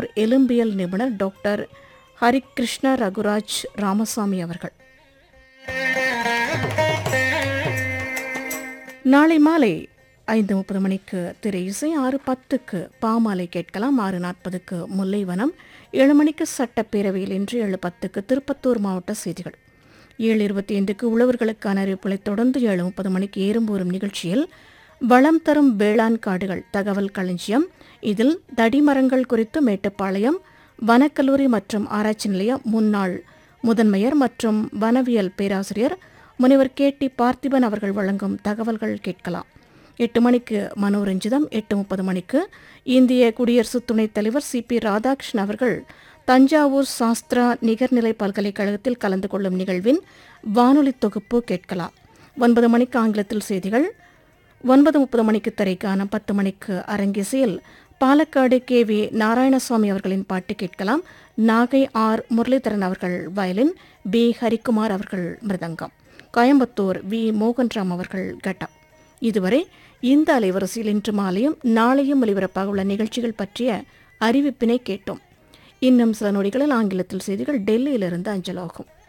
கோயம்புத்தூர் எலும்பியல் நிபுணர் டாக்டர் ஹரிகிருஷ்ண ரகுராஜ் ராமசாமி அவர்கள் நாளை மாலை ஐந்து முப்பது மணிக்கு திரை இசை ஆறு பத்துக்கு பாமாலை கேட்கலாம் ஆறு நாற்பதுக்கு முல்லைவனம் ஏழு மணிக்கு சட்டப்பேரவையில் இன்று ஏழு பத்துக்கு திருப்பத்தூர் மாவட்ட செய்திகள் ஏழு இருபத்தி ஐந்துக்கு உழவர்களுக்கான அறிவிப்புகளை தொடர்ந்து ஏழு முப்பது மணிக்கு ஏறும்போரும் நிகழ்ச்சியில் வளம் தரும் வேளாண் காடுகள் தகவல் களஞ்சியம் இதில் தடிமரங்கள் குறித்து மேட்டுப்பாளையம் வனக்கல்லூரி மற்றும் ஆராய்ச்சி நிலைய முன்னாள் முதன்மையர் மற்றும் வனவியல் பேராசிரியர் முனைவர் கே டி பார்த்திபன் அவர்கள் வழங்கும் தகவல்கள் கேட்கலாம் எட்டு மணிக்கு மனோரஞ்சிதம் எட்டு முப்பது மணிக்கு இந்திய குடியரசு துணைத் தலைவர் சி பி ராதாகிருஷ்ணன் அவர்கள் தஞ்சாவூர் சாஸ்திரா நிகர்நிலை பல்கலைக்கழகத்தில் கலந்து கொள்ளும் நிகழ்வின் வானொலி தொகுப்பு கேட்கலாம் ஒன்பது மணிக்கு ஆங்கிலத்தில் செய்திகள் ஒன்பது முப்பது மணிக்கு திரைக்கான பத்து மணிக்கு அரங்கிசையில் பாலக்காடு கே வி நாராயணசுவாமி அவர்களின் பாட்டு கேட்கலாம் நாகை ஆர் முரளிதரன் அவர்கள் வயலின் பி ஹரிக்குமார் அவர்கள் மிருதங்கம் கோயம்புத்தூர் வி மோகன்ராம் அவர்கள் கட்டம் இதுவரை இந்த அலைவரிசையில் இன்று மாலையும் நாளையும் ஒலிபரப்பாக உள்ள நிகழ்ச்சிகள் பற்றிய அறிவிப்பினை கேட்டோம் இன்னும் சில நொடிகளில் ஆங்கிலத்தில் செய்திகள் டெல்லியிலிருந்து அஞ்சலாகும்